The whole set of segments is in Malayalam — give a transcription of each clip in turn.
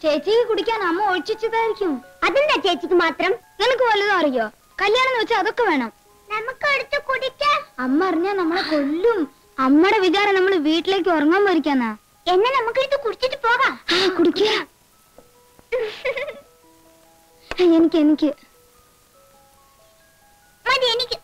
ചേച്ചിക്ക് കുടിക്കാൻ അമ്മ ഒഴിച്ചതായിരിക്കും അതെന്താ ചേച്ചിക്ക് മാത്രം നിനക്ക് വല്ലതും അറിയോ കല്യാണം എന്ന് വെച്ചാൽ അതൊക്കെ വേണം നമുക്ക് എടുത്ത് കുടിക്കാം അമ്മ അറിഞ്ഞാ നമ്മളെ കൊല്ലും അമ്മയുടെ വിചാരം നമ്മൾ വീട്ടിലേക്ക് ഉറങ്ങാൻ പോയിരിക്കാന്നാ എന്നെ നമുക്ക് എടുത്ത് കുടിച്ചിട്ട് പോകാം കുടിക്കുക എനിക്ക് എനിക്ക് മതി എനിക്ക്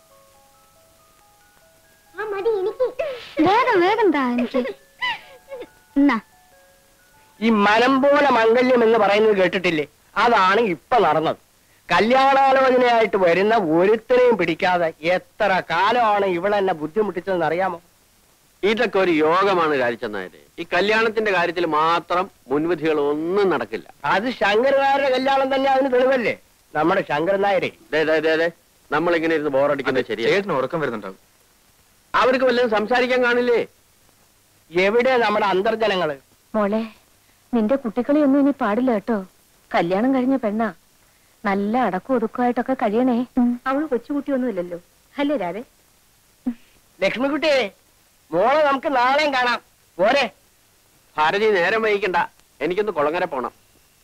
ആ മതി എനിക്ക് വേഗം വേഗം താ എനിക്ക് എന്നാ ഈ മനം പോലെ മംഗല്യം എന്ന് പറയുന്നത് കേട്ടിട്ടില്ലേ അതാണ് ഇപ്പൊ നടന്നത് കല്യാണാലോചനയായിട്ട് വരുന്ന ഒരുത്തരെയും പിടിക്കാതെ എത്ര കാലമാണ് ഇവളെന്നെ ബുദ്ധിമുട്ടിച്ചതെന്ന് അറിയാമോ ഇതൊക്കെ ഒരു യോഗമാണ് കാരിച്ചെന്നായത് ഈ കല്യാണത്തിന്റെ കാര്യത്തിൽ മാത്രം മുൻവിധികൾ ഒന്നും നടക്കില്ല അത് ശങ്കരനായരുടെ കല്യാണം തന്നെ അതിന് തെളിവല്ലേ നമ്മുടെ ശങ്കരൻ നായരെ ദേ, ദേ, ദേ, ദേ. നമ്മളിങ്ങനെ ഇരുന്ന് ബോറടിക്കുന്നത് ശരിയാണ് ചേട്ടന് ഉറക്കം വരുന്നുണ്ടാവും അവർക്ക് വല്ലതും സംസാരിക്കാൻ കാണില്ലേ എവിടെ നമ്മുടെ അന്തർജനങ്ങള് മോളെ നിന്റെ കുട്ടികളെയൊന്നും ഇനി പാടില്ല കേട്ടോ കല്യാണം കഴിഞ്ഞ പെണ്ണാ നല്ല അടക്കം ഒതുക്കമായിട്ടൊക്കെ കഴിയണേ അവള് കൊച്ചുകുട്ടിയൊന്നുമില്ലല്ലോ അല്ലേ രാധേ ലക്ഷ്മിക്കുട്ടിയെ മോളെ നമുക്ക് നാളെയും കാണാം പോരെ ഭാരതി നേരം വൈകിക്കണ്ട എനിക്കൊന്ന് കുളങ്ങര പോണം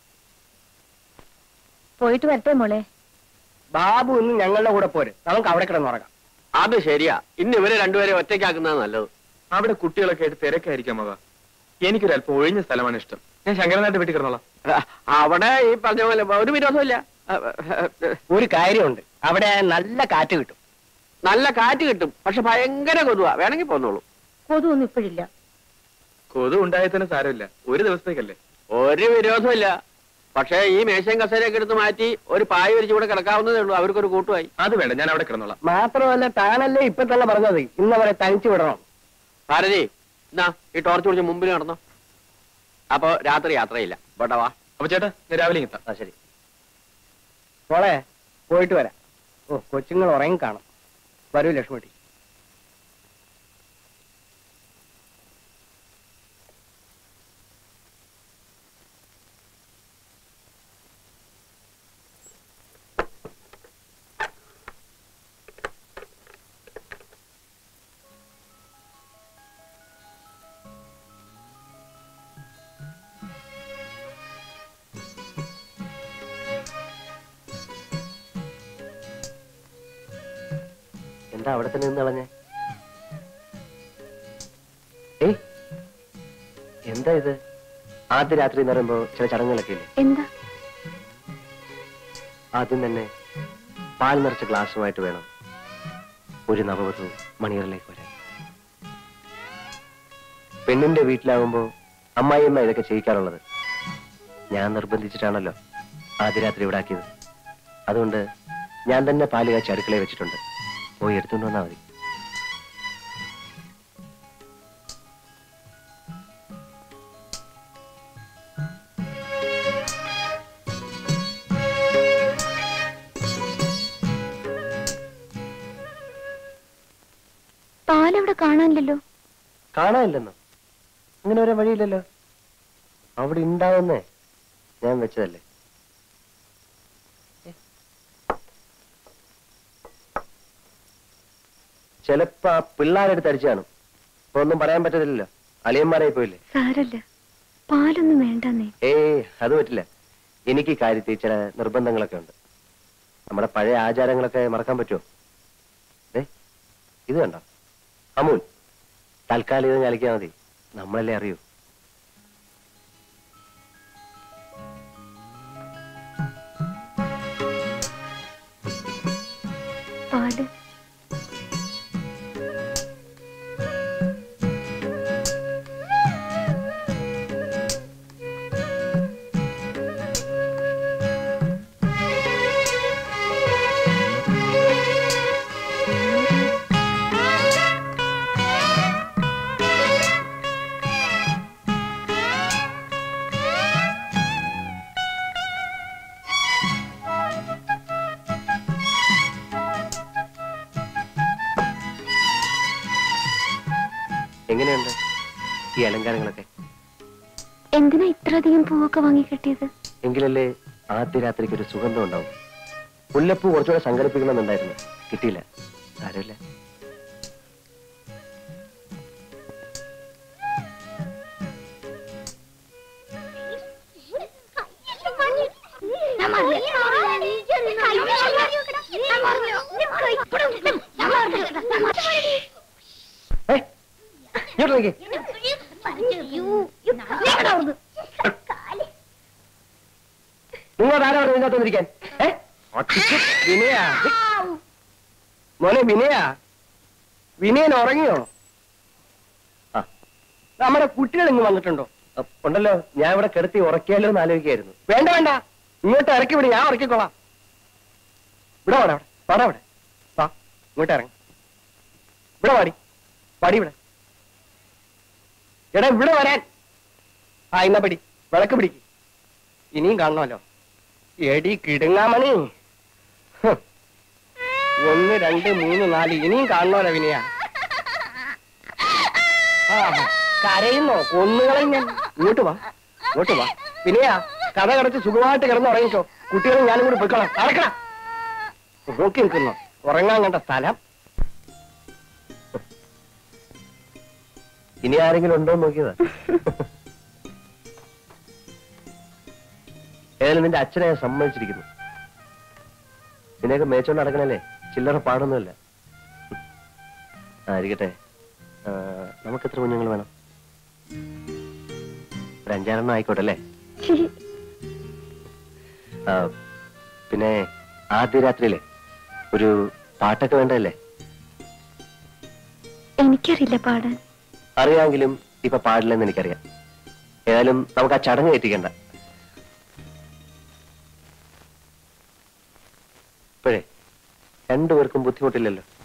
പോയിട്ട് വരട്ടെ മോളെ ബാബു ഇന്ന് ഞങ്ങളുടെ കൂടെ പോര് നമുക്ക് അവിടെ കിടന്നുറങ്ങാം അത് ശരിയാ ഇന്ന് ഇവരെ രണ്ടുപേരെ ഒറ്റയ്ക്കാക്കുന്നത് നല്ലത് അവിടെ കുട്ടികളൊക്കെ ആയിട്ട് തിരക്കായിരിക്കാം അവ എനിക്കൊരു അല്പം ഒഴിഞ്ഞ സ്ഥലമാണ് ഇഷ്ടം ഞാൻ ശങ്കരനായിട്ട് വീട്ടിൽ കിടന്നോളാം അവിടെ ഈ പറഞ്ഞ പോലെ ഒരു വിരോധമില്ല ഒരു കാര്യമുണ്ട് അവിടെ നല്ല കാറ്റ് കിട്ടും നല്ല കാറ്റ് കിട്ടും പക്ഷെ ഭയങ്കര കൊതുവാ വേണമെങ്കിൽ പോന്നോളൂ കൊതുവൊന്നും ഇപ്പോഴില്ല കൊതു ഉണ്ടായതിന് സാരമില്ല ഒരു ദിവസത്തേക്കല്ലേ ഒരു വിരോധമില്ല പക്ഷേ ഈ മേശയും കസേരയൊക്കെ എടുത്ത് മാറ്റി ഒരു പായ വിരിച്ച് കൂടെ കിടക്കാവുന്നതേ ഉള്ളൂ അവർക്കൊരു കൂട്ടുമായി അത് വേണ്ട ഞാൻ അവിടെ കിടന്നോളാം മാത്രമല്ല താനല്ലേ ഇപ്പൊ തന്നെ പറഞ്ഞത് ഇന്നവരെ തനിച്ചു വിടണം ഭാരതി എന്നാ ഈ ടോർച്ച് പിടിച്ച് മുമ്പിൽ നടന്നോ അപ്പൊ രാത്രി യാത്രയില്ല ഇവിടെ വാ അപ്പൊ ചേട്ടാ ഞാൻ രാവിലെ എത്താം ആ ശരി മോളെ പോയിട്ട് വരാം ഓ കൊച്ചുങ്ങൾ ഉറങ്ങി കാണും വരൂ ലക്ഷ്മിട്ടി എന്താ അവിടെ തന്നെ നിന്ന് കളഞ്ഞേ ഏയ് എന്താ ഇത് ആദ്യ രാത്രി എന്ന് പറയുമ്പോ ചില ചടങ്ങുകളൊക്കെ ഇല്ലേ എന്താ ആദ്യം തന്നെ പാൽ നിറച്ച ഗ്ലാസ്സുമായിട്ട് വേണം ഒരു നവവധു മണിയറിലേക്ക് വരാൻ പെണ്ണിന്റെ വീട്ടിലാവുമ്പോ അമ്മായിയമ്മ ഇതൊക്കെ ചെയ്യിക്കാറുള്ളത് ഞാൻ നിർബന്ധിച്ചിട്ടാണല്ലോ ആദ്യ രാത്രി ഇവിടെ ആക്കിയത് അതുകൊണ്ട് ഞാൻ തന്നെ പാല് കാച്ചി അടുക്കളയിൽ വെച്ചിട്ടുണ്ട് പോയി എടുത്തുകൊണ്ട് വന്നാൽ മതി പാലവിടെ കാണാനില്ലല്ലോ കാണാനില്ലെന്നോ അങ്ങനെ ഒരു വഴിയില്ലല്ലോ അവിടെ ഉണ്ടാവുന്നേ ഞാൻ വെച്ചതല്ലേ ചിലപ്പോ ആ പിള്ളേരെടുത്ത് അടിച്ചു കാണും ഇപ്പൊ ഒന്നും പറയാൻ പറ്റത്തില്ലല്ലോ അളിയന്മാരായി പോയില്ലേ സാരല്ല പാലൊന്നും വേണ്ടെന്നേ ഏയ് അത് പറ്റില്ല എനിക്ക് ഈ കാര്യത്തിൽ ചില നിർബന്ധങ്ങളൊക്കെ ഉണ്ട് നമ്മുടെ പഴയ ആചാരങ്ങളൊക്കെ മറക്കാൻ പറ്റുമോ ഏ ഇത് കണ്ടോ അമൂൽ തൽക്കാലം ഇത് കളിക്കാൻ മതി നമ്മളല്ലേ അറിയൂ പാല് എങ്ങനെയുണ്ട് ഈ അലങ്കാരങ്ങളൊക്കെ എന്തിനാ ഇത്രയധികം പൂവൊക്കെ വാങ്ങി കിട്ടിയത് എങ്കിലല്ലേ ആദ്യ രാത്രിക്ക് ഒരു സുഗന്ധം ഉണ്ടാവും മുല്ലപ്പൂ കുറച്ചുകൂടെ സംഘടിപ്പിക്കണമെന്നുണ്ടായിരുന്നു കിട്ടിയില്ല സാരമില്ല ഇങ്ങോട്ട് നിങ്ങൾ ആരാ പറഞ്ഞു ഇതിനകത്ത് വന്നിരിക്കാൻ ഏ വിനയ മോനെ വിനയ വിനയൻ ഉറങ്ങിയോ ആ നമ്മുടെ കുട്ടികൾ ഇങ്ങ് വന്നിട്ടുണ്ടോ അ, ഉണ്ടല്ലോ ഞാൻ ഇവിടെ കിടത്തി ഉറക്കിയാലോ എന്ന് ആലോചിക്കായിരുന്നു വേണ്ട വേണ്ട ഇങ്ങോട്ട് ഇറക്കി വിട് ഞാൻ ഉറക്കിക്കോളാം ഇവിടെ വാടാ അവിടെ വാടാ അവിടെ വാ ഇങ്ങോട്ട് ഇറങ്ങി ഇവിടെ വാടി വാടി ഇവിടെ എടാ ഇവിടെ വരാൻ ആ ഇന്ന പിടി വിളക്ക് പിടിക്ക് ഇനിയും കാണണമല്ലോ എടി കിടുങ്ങാമണി ഹ്. ഒന്ന് രണ്ട് മൂന്ന് നാല് ഇനിയും കാണണമല്ലോ വിനയ ആ കരയുന്നോ കൊന്നുകളയും ഞാൻ ഇങ്ങോട്ട് വാ ഇങ്ങോട്ട് വാ വിനയ കഥ കടച്ച് സുഖമായിട്ട് കിടന്ന് ഉറങ്ങിക്കോ കുട്ടികളും ഞാനും കൂടി പോയിക്കോളാം നടക്കണം നോക്കി നിൽക്കുന്നു ഉറങ്ങാൻ കണ്ട സ്ഥലം ഇനി ആരെങ്കിലും ഉണ്ടോ എന്ന് നോക്കിയതാ ഏതായാലും നിന്റെ അച്ഛനെ ഞാൻ സമ്മതിച്ചിരിക്കുന്നു നിന്നെയൊക്കെ മേച്ചോണ്ട് നടക്കണല്ലേ ചില്ലറ പാടൊന്നുമില്ല ആയിരിക്കട്ടെ ആ, നമുക്ക് എത്ര കുഞ്ഞുങ്ങൾ വേണം ഒരു അഞ്ചാറെണ്ണം ആയിക്കോട്ടെ അല്ലേ ആ, പിന്നെ ആദ്യ രാത്രിയിലെ ഒരു പാട്ടൊക്കെ വേണ്ടല്ലേ എനിക്കറിയില്ല പാടാൻ അറിയാമെങ്കിലും ഇപ്പൊ പാടില്ലെന്ന് എനിക്കറിയാം ഏതായാലും നമുക്ക് ആ ചടങ്ങ് എത്തിക്കണ്ട ഇപ്പോഴേ രണ്ടുപേർക്കും ബുദ്ധിമുട്ടില്ലല്ലോ